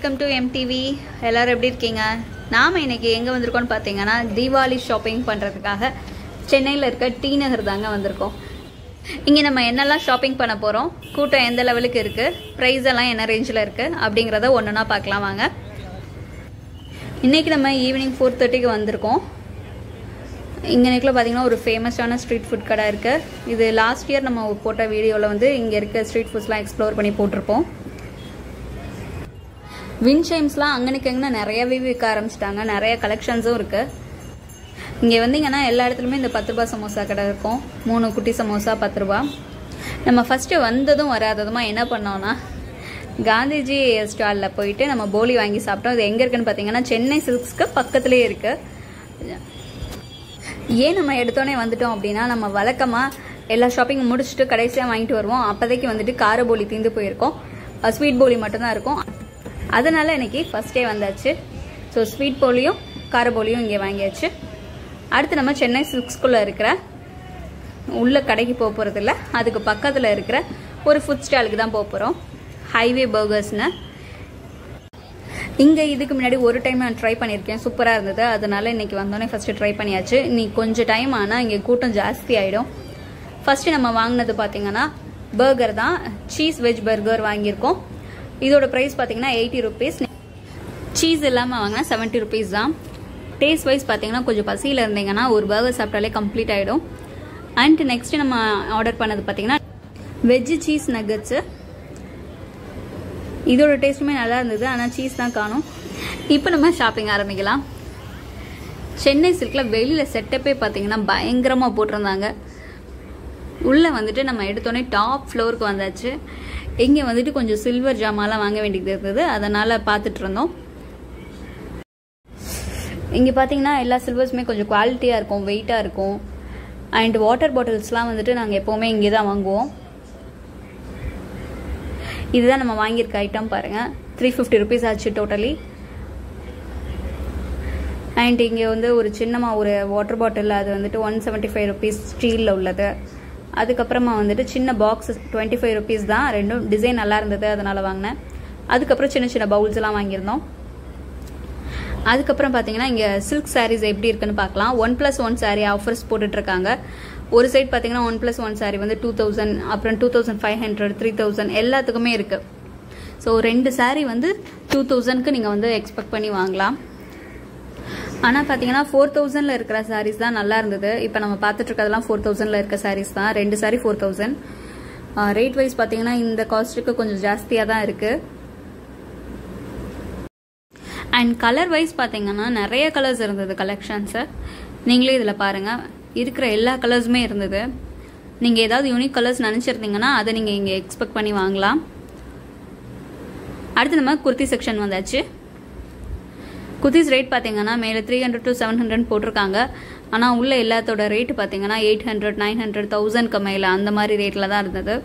welcome to MTV எல்லாரும் எப்படி இருக்கீங்க நாம் இன்னைக்கு எங்கே வந்திருக்கோம்னு பார்த்தீங்கன்னா தீபாவளி ஷாப்பிங் பண்ணுறதுக்காக சென்னையில் இருக்க டி நகர் தாங்க வந்திருக்கோம் இங்கே நம்ம என்னெல்லாம் ஷாப்பிங் பண்ண போகிறோம் கூட்டம் எந்த லெவலுக்கு இருக்குது ப்ரைஸ் எல்லாம் என்ன ரேஞ்சில் இருக்குது அப்படிங்கிறத ஒன்றுனா பார்க்கலாம் வாங்க இன்றைக்கி நம்ம ஈவினிங் ஃபோர் தேர்ட்டிக்கு வந்திருக்கோம் இங்கே நிற்கல பார்த்தீங்கன்னா ஒரு ஃபேமஸான ஸ்ட்ரீட் ஃபுட் கடை இருக்குது இது லாஸ்ட் இயர் நம்ம போட்ட வீடியோவில் வந்து இங்கே இருக்க ஸ்ட்ரீட் ஃபுட்ஸ்லாம் எக்ஸ்ப்ளோர் பண்ணி போட்டிருப்போம் வின்ஷைம்ஸ்லாம் அங்கனுக்கு எங்கே நிறையவே விற்க ஆரம்பிச்சிட்டாங்க நிறைய கலெக்ஷன்ஸும் இருக்குது இங்கே வந்தீங்கன்னா எல்லா இடத்துலையுமே இந்த பத்து ரூபா சமோசா கடை இருக்கும் மூணு குட்டி சமோசா பத்து ரூபா நம்ம ஃபஸ்ட்டு வந்ததும் வராததுமா என்ன பண்ணோம்னா காந்திஜி ஸ்டாலில் போயிட்டு நம்ம போலி வாங்கி சாப்பிட்டோம் இது எங்கே இருக்குன்னு பார்த்தீங்கன்னா சென்னை சில்க்ஸ்க்கு பக்கத்துலேயே இருக்குது ஏன் நம்ம எடுத்தோடனே வந்துட்டோம் அப்படின்னா நம்ம வழக்கமாக எல்லா ஷாப்பிங் முடிச்சுட்டு கடைசியாக வாங்கிட்டு வருவோம் அப்போதைக்கு வந்துட்டு கார போலி தீந்து போயிருக்கோம் ஸ்வீட் போலி மட்டும்தான் இருக்கும் அதனால இன்னைக்கு ஃபர்ஸ்ட் டே வந்தாச்சு ஸோ ஸ்வீட் போலியும் கார போலியும் இங்கே வாங்கியாச்சு அடுத்து நம்ம சென்னை சில்க்ஸ்குள்ளே இருக்கிற உள்ள கடைக்கு போக போகிறதில்ல அதுக்கு பக்கத்தில் இருக்கிற ஒரு ஃபுட் ஸ்டாலுக்கு தான் போக போகிறோம் ஹைவே பர்கர்ஸ்னு இங்கே இதுக்கு முன்னாடி ஒரு டைம் நான் ட்ரை பண்ணியிருக்கேன் சூப்பராக இருந்தது அதனால இன்னைக்கு வந்தோடனே ஃபஸ்ட்டு ட்ரை பண்ணியாச்சு இன்னைக்கு கொஞ்சம் டைம் ஆனால் இங்கே கூட்டம் ஜாஸ்தி ஆகிடும் ஃபஸ்ட்டு நம்ம வாங்கினது பார்த்தீங்கன்னா பர்கர் தான் சீஸ் வெஜ் பர்கர் வாங்கியிருக்கோம் இதோட ப்ரைஸ் பார்த்தீங்கன்னா எயிட்டி ருபீஸ் சீஸ் இல்லாமல் வாங்கினா செவன்ட்டி ருபீஸ் தான் டேஸ்ட் வைஸ் பார்த்தீங்கன்னா கொஞ்சம் பசியில் இருந்தீங்கன்னா ஒரு பர்கர் சாப்பிட்டாலே கம்ப்ளீட் ஆகிடும் அண்ட் நெக்ஸ்ட் நம்ம ஆர்டர் பண்ணது பார்த்தீங்கன்னா வெஜ்ஜு சீஸ் நகட்ஸு இதோட டேஸ்ட்டுமே நல்லா இருந்தது ஆனால் சீஸ் தான் காணும் இப்போ நம்ம ஷாப்பிங் ஆரம்பிக்கலாம் சென்னை சில்கில் வெளியில் செட்டப்பே பார்த்தீங்கன்னா பயங்கரமாக போட்டிருந்தாங்க உள்ளே வந்துட்டு நம்ம எடுத்தோடனே டாப் ஃப்ளோருக்கு வந்தாச்சு இங்கே வந்துட்டு கொஞ்சம் சில்வர் ஜாமான்லாம் வாங்க வேண்டியது இருந்தது அதனால் பார்த்துட்டு இருந்தோம் இங்கே பார்த்தீங்கன்னா எல்லா சில்வர்ஸுமே கொஞ்சம் குவாலிட்டியாக இருக்கும் வெயிட்டாக இருக்கும் அண்ட் வாட்டர் பாட்டில்ஸ்லாம் வந்துட்டு நாங்கள் எப்போவுமே இங்கே தான் வாங்குவோம் இதுதான் நம்ம வாங்கியிருக்க ஐட்டம் பாருங்கள் த்ரீ ஃபிஃப்டி ருபீஸ் ஆச்சு டோட்டலி அண்ட் இங்கே வந்து ஒரு சின்னமாக ஒரு வாட்டர் பாட்டில் அது வந்துட்டு ஒன் செவன்ட்டி ஃபைவ் ருபீஸ் ஸ்டீலில் உள்ளது அதுக்கப்புறமா வந்துட்டு சின்ன பாக்ஸ் டுவெண்ட்டி ஃபைவ் ருபீஸ் தான் ரெண்டும் டிசைன் நல்லா இருந்தது அதனால் வாங்கினேன் அதுக்கப்புறம் சின்ன சின்ன பவுல்ஸ் எல்லாம் வாங்கியிருந்தோம் அதுக்கப்புறம் பார்த்தீங்கன்னா இங்கே சில்க் சாரீஸ் எப்படி இருக்குன்னு பார்க்கலாம் one plus one sari offers போட்டுட்ருக்காங்க ஒரு சைட் பார்த்தீங்கன்னா ஒன் ப்ளஸ் ஒன் சாரீ வந்து டூ தௌசண்ட் அப்புறம் two thousand five hundred three thousand எல்லாத்துக்குமே இருக்குது ஸோ ரெண்டு சாரீ வந்து டூ தௌசண்ட்க்கு நீங்கள் வந்து எக்ஸ்பெக்ட் பண்ணி வாங்கலாம் ஆனால் பார்த்தீங்கன்னா ஃபோர் தௌசண்டில் இருக்கிற சாரீஸ் தான் நல்லா இருந்தது இப்போ நம்ம பார்த்துட்டு இருக்கிறதெல்லாம் ஃபோர் தௌசண்டில் இருக்க சாரீஸ் தான் ரெண்டு sari four thousand rate wise பார்த்தீங்கன்னா இந்த காஸ்ட்டுக்கு கொஞ்சம் ஜாஸ்தியாக தான் இருக்குது அண்ட் கலர் வைஸ் பார்த்தீங்கன்னா நிறைய கலர்ஸ் இருந்தது கலெக்ஷன்ஸு நீங்களே இதில் பாருங்கள் இருக்கிற எல்லா கலர்ஸுமே இருந்தது நீங்கள் ஏதாவது யூனிக் கலர்ஸ் நினச்சிருந்தீங்கன்னா அதை நீங்கள் இங்கே எக்ஸ்பெக்ட் பண்ணி வாங்கலாம் அடுத்து நம்ம குர்த்தி செக்ஷன் வந்தாச்சு குர்த்திஸ் ரேட் பார்த்தீங்கன்னா மேலே three hundred to seven hundred போட்டிருக்காங்க ஆனால் உள்ள எல்லாத்தோட ரேட் பார்த்தீங்கன்னா எயிட் ஹண்ட்ரட் நைன் ஹண்ட்ரட் தௌசண்ட்க்கு மேலே அந்த மாதிரி ரேட்டில் தான் இருந்தது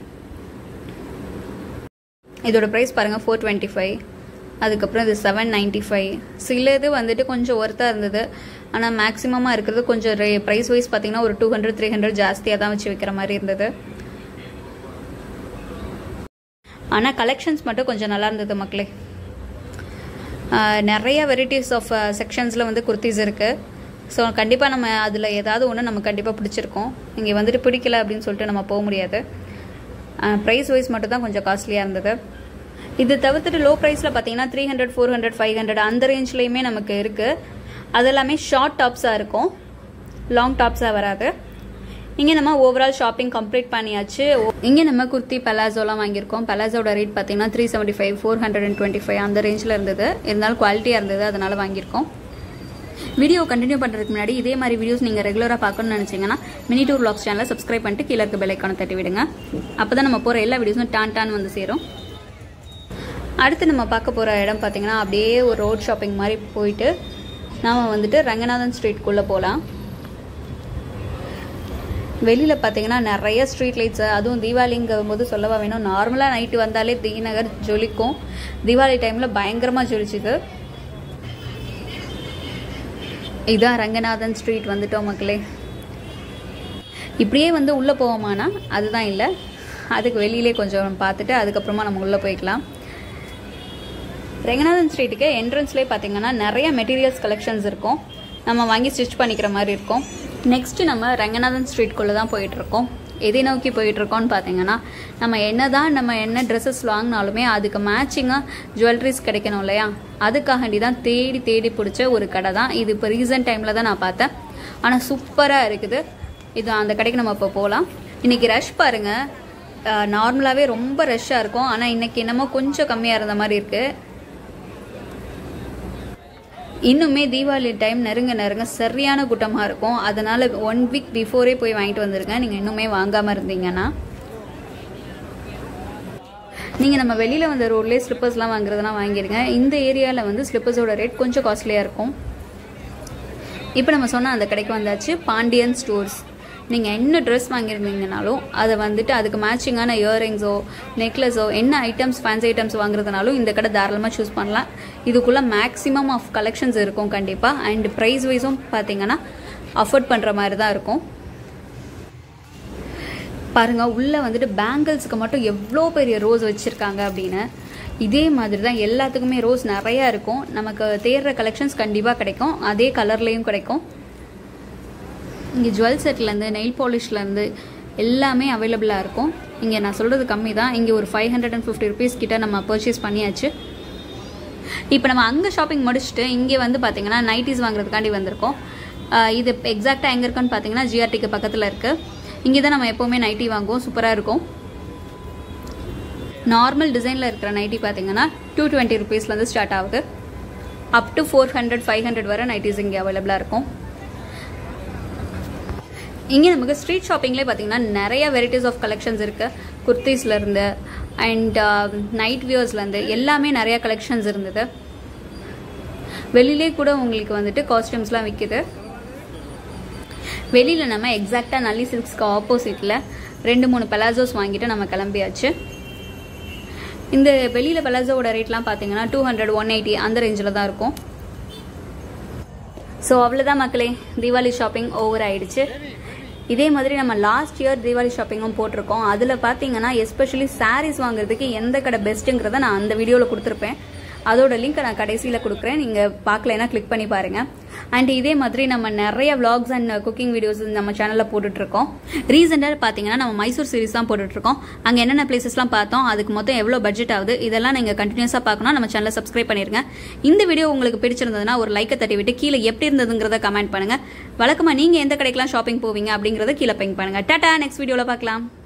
இதோட ப்ரைஸ் பாருங்கள் ஃபோர் டுவெண்ட்டி ஃபைவ் அதுக்கப்புறம் இது செவன் நைன்ட்டி ஃபைவ் சில இது வந்துட்டு கொஞ்சம் ஒர்த்தாக இருந்தது ஆனால் மேக்ஸிமமாக இருக்கிறது கொஞ்சம் ரே ப்ரைஸ் வைஸ் பார்த்தீங்கன்னா ஒரு டூ ஹண்ட்ரட் த்ரீ ஹண்ட்ரட் ஜாஸ்தியாக தான் வச்சு விற்கிற மாதிரி இருந்தது ஆனால் கலெக்ஷன்ஸ் மட்டும் கொஞ்சம் நல்லா இருந்தது மக்களே நிறைய வெரைட்டிஸ் ஆஃப் செக்ஷன்ஸில் வந்து குர்த்திஸ் இருக்குது ஸோ கண்டிப்பாக நம்ம அதில் ஏதாவது ஒன்று நம்ம கண்டிப்பாக பிடிச்சிருக்கோம் இங்கே வந்துட்டு பிடிக்கல அப்படின்னு சொல்லிட்டு நம்ம போக முடியாது ப்ரைஸ் வைஸ் மட்டும் தான் கொஞ்சம் காஸ்ட்லியாக இருந்தது இது தவிர்த்துட்டு லோ ப்ரைஸில் பார்த்தீங்கன்னா three hundred four hundred five hundred அந்த ரேஞ்ச்லேயுமே நமக்கு இருக்குது அது எல்லாமே ஷார்ட் டாப்ஸாக இருக்கும் லாங் டாப்ஸாக வராது இங்கே நம்ம ஓவரால் ஷாப்பிங் கம்ப்ளீட் பண்ணியாச்சு இங்கே நம்ம குர்த்தி பலாசோலாம் வாங்கியிருக்கோம் பலாசோட ரேட் பார்த்தீங்கன்னா three seventy five four hundred and twenty five அந்த ரேஞ்சில் இருந்தது இருந்தாலும் குவாலிட்டியாக இருந்தது அதனால் வாங்கியிருக்கோம் வீடியோ கண்டினியூ பண்ணுறதுக்கு முன்னாடி இதே மாதிரி வீடியோஸ் நீங்கள் ரெகுலராக பார்க்கணும்னு நினச்சிங்கன்னா மினி டூர் வ்ளாக்ஸ் சேனலை சப்ஸ்கிரைப் பண்ணிட்டு கீழே இருக்க பெல்லைக்கான தட்டி விடுங்க அப்போ தான் நம்ம போகிற எல்லா வீடியோஸும் டான் டான் வந்து சேரும் அடுத்து நம்ம பார்க்க போகிற இடம் பார்த்தீங்கன்னா அப்படியே ஒரு ரோட் ஷாப்பிங் மாதிரி போயிட்டு நாம் வந்துட்டு ரங்கநாதன் ஸ்ட்ரீட்குள்ளே போகலாம் வெளியில் பார்த்தீங்கன்னா நிறைய ஸ்ட்ரீட் லைட்ஸு அதுவும் தீபாவளிங்கும் போது சொல்லவா வேணும் நார்மலாக நைட்டு வந்தாலே தி நகர் ஜொலிக்கும் தீபாவளி டைமில் பயங்கரமாக ஜொலிச்சுது இதான் ரங்கநாதன் ஸ்ட்ரீட் வந்துட்டோம் மக்களே இப்படியே வந்து உள்ளே போவோமானா அதுதான் இல்லை அதுக்கு வெளியிலே கொஞ்சம் பார்த்துட்டு அதுக்கப்புறமா நம்ம உள்ளே போய்க்கலாம் ரெங்கநாதன் ஸ்ட்ரீட்டுக்கு என்ட்ரன்ஸ்லேயே பார்த்தீங்கன்னா நிறைய மெட்டீரியல்ஸ் கலெக்ஷன்ஸ் இருக்கும் நம்ம வாங்கி ஸ்டிச் பண்ணிக்கிற மாதிரி இருக்கும் நெக்ஸ்ட்டு நம்ம ரங்கநாதன் ஸ்ட்ரீட்குள்ளே தான் போயிட்டுருக்கோம் எதை நோக்கி போயிட்டுருக்கோம்னு பார்த்தீங்கன்னா நம்ம என்ன தான் நம்ம என்ன ட்ரெஸ்ஸஸ் வாங்கினாலுமே அதுக்கு மேட்சிங்காக ஜுவல்லரிஸ் கிடைக்கணும் இல்லையா அதுக்காகண்டி தான் தேடி தேடி பிடிச்ச ஒரு கடை தான் இது இப்போ ரீசன்ட் டைமில் தான் நான் பார்த்தேன் ஆனால் சூப்பராக இருக்குது இது அந்த கடைக்கு நம்ம இப்போ போகலாம் இன்றைக்கி ரஷ் பாருங்கள் நார்மலாகவே ரொம்ப ரஷ்ஷாக இருக்கும் ஆனால் இன்றைக்கி என்னமோ கொஞ்சம் கம்மியாக இருந்த மாதிரி இருக்குது இன்னுமே தீபாவளி டைம் நெருங்க நெருங்க சரியான கூட்டமாக இருக்கும் அதனால் ஒன் வீக் பிஃபோரே போய் வாங்கிட்டு வந்துருங்க நீங்கள் இன்னுமே வாங்காமல் இருந்தீங்கன்னா நீங்கள் நம்ம வெளியில் வந்த ரோட்லேயே ஸ்லிப்பர்ஸ்லாம் வாங்குறதுனா வாங்கிடுங்க இந்த ஏரியாவில் வந்து ஸ்லிப்பர்ஸோட ரேட் கொஞ்சம் காஸ்ட்லியாக இருக்கும் இப்போ நம்ம சொன்ன அந்த கடைக்கு வந்தாச்சு பாண்டியன் ஸ்டோர்ஸ் நீங்கள் என்ன ட்ரெஸ் வாங்கியிருந்தீங்கனாலும் அதை வந்துட்டு அதுக்கு மேட்சிங்கான இயரிங்ஸோ நெக்லஸோ என்ன ஐட்டம்ஸ் ஃபேன்சி ஐட்டம்ஸ் வாங்குறதுனாலும் இந்த கடை தாராளமாக சூஸ் பண்ணலாம் இதுக்குள்ளே மேக்ஸிமம் ஆஃப் கலெக்ஷன்ஸ் இருக்கும் கண்டிப்பாக அண்ட் ப்ரைஸ் வைஸும் பார்த்தீங்கன்னா அஃபோர்ட் பண்ணுற மாதிரி தான் இருக்கும் பாருங்கள் உள்ளே வந்துட்டு பேங்கிள்ஸுக்கு மட்டும் எவ்வளோ பெரிய ரோஸ் வச்சுருக்காங்க அப்படின்னு இதே மாதிரி தான் எல்லாத்துக்குமே ரோஸ் நிறையா இருக்கும் நமக்கு தேடுற கலெக்ஷன்ஸ் கண்டிப்பாக கிடைக்கும் அதே கலர்லேயும் கிடைக்கும் இங்கே ஜுவல் செட்லேருந்து நெயில் பாலிஷ்லேருந்து எல்லாமே அவைலபிளாக இருக்கும் இங்கே நான் சொல்கிறது கம்மி தான் இங்கே ஒரு five hundred and fifty rupees கிட்ட நம்ம பர்ச்சேஸ் பண்ணியாச்சு இப்போ நம்ம அங்கே ஷாப்பிங் முடிச்சுட்டு இங்கே வந்து பார்த்தீங்கன்னா நைட்டிஸ் வாங்குறதுக்காண்டி வந்திருக்கோம் இது எக்ஸாக்டாக எங்கே இருக்குன்னு பார்த்தீங்கன்னா ஜிஆர்டிக்கு பக்கத்தில் இருக்குது இங்கே தான் நம்ம எப்போவுமே நைட்டி வாங்குவோம் சூப்பராக இருக்கும் நார்மல் டிசைனில் இருக்கிற நைட்டி பார்த்தீங்கன்னா டூ டுவெண்ட்டி ருபீஸ்லேருந்து ஸ்டார்ட் ஆகுது up to four hundred five hundred வரை நைட்டிஸ் இங்கே அவைலபிளாக இருக்கும் இங்கே நமக்கு ஸ்ட்ரீட் ஷாப்பிங்லேயே பார்த்தீங்கன்னா நிறைய வெரைட்டிஸ் ஆஃப் கலெக்ஷன்ஸ் இருக்குது குர்த்திஸ்லேருந்து அண்ட் நைட் வியர்ஸ்லேருந்து எல்லாமே நிறைய கலெக்ஷன்ஸ் இருந்தது வெளியிலே கூட உங்களுக்கு வந்துட்டு காஸ்டியூம்ஸ்லாம் விற்கிது வெளியில் நம்ம எக்ஸாக்டாக நல்லி சில்க்ஸ்க்கு ஆப்போசிட்டில் ரெண்டு மூணு பலாசோஸ் வாங்கிட்டு நம்ம கிளம்பியாச்சு இந்த வெளியில் பலாசோவோட ரேட்லாம் பார்த்தீங்கன்னா டூ ஹண்ட்ரட் ஒன் எயிட்டி அந்த ரேஞ்சில் தான் இருக்கும் ஸோ அவ்வளோதான் மக்களே தீபாவளி ஷாப்பிங் ஓவர் ஆயிடுச்சு இதே மாதிரி நம்ம லாஸ்ட் இயர் தீபாவளி ஷாப்பிங்கும் போட்டிருக்கோம் அதில் பார்த்தீங்கன்னா எஸ்பெஷலி சாரீஸ் வாங்குறதுக்கு எந்த கடை பெஸ்ட்டுங்கிறத நான் அந்த வீடியோவில் கொடுத்துருப்பேன் அதோட லிங்க் நான் கடைசியில் கொடுக்குறேன் நீங்கள் பார்க்கலைன்னா கிளிக் பண்ணி பாருங்கள் அண்ட் இதே மாதிரி நம்ம நிறைய vlogs அண்ட் குக்கிங் வீடியோஸ் நம்ம சேனலில் போட்டுட்ருக்கோம் ரீசெண்டாக பார்த்தீங்கன்னா நம்ம மைசூர் சீரிஸ் தான் போட்டுட்ருக்கோம் அங்கே என்னென்ன பிளேசஸ்லாம் பார்த்தோம் அதுக்கு மொத்தம் எவ்வளோ பட்ஜெட் ஆகுது இதெல்லாம் நீங்கள் கண்டினியூஸாக பார்க்கணும் நம்ம சேனலை சப்ஸ்கிரைப் பண்ணிருங்க இந்த வீடியோ உங்களுக்கு பிடிச்சிருந்ததுன்னா ஒரு லைக்கை தட்டி விட்டு கீழே எப்படி இருந்ததுங்கிறத கமெண்ட் பண்ணுங்கள் வழக்கமாக நீங்கள் எந்த கடைக்கெல்லாம் ஷாப்பிங் போவீங்க அப்படிங்கிறத கீழே பிங்க் பண்ணுங்கள் டாடா நெக்ஸ்ட் வீடியோவில் பார்க்கலாம்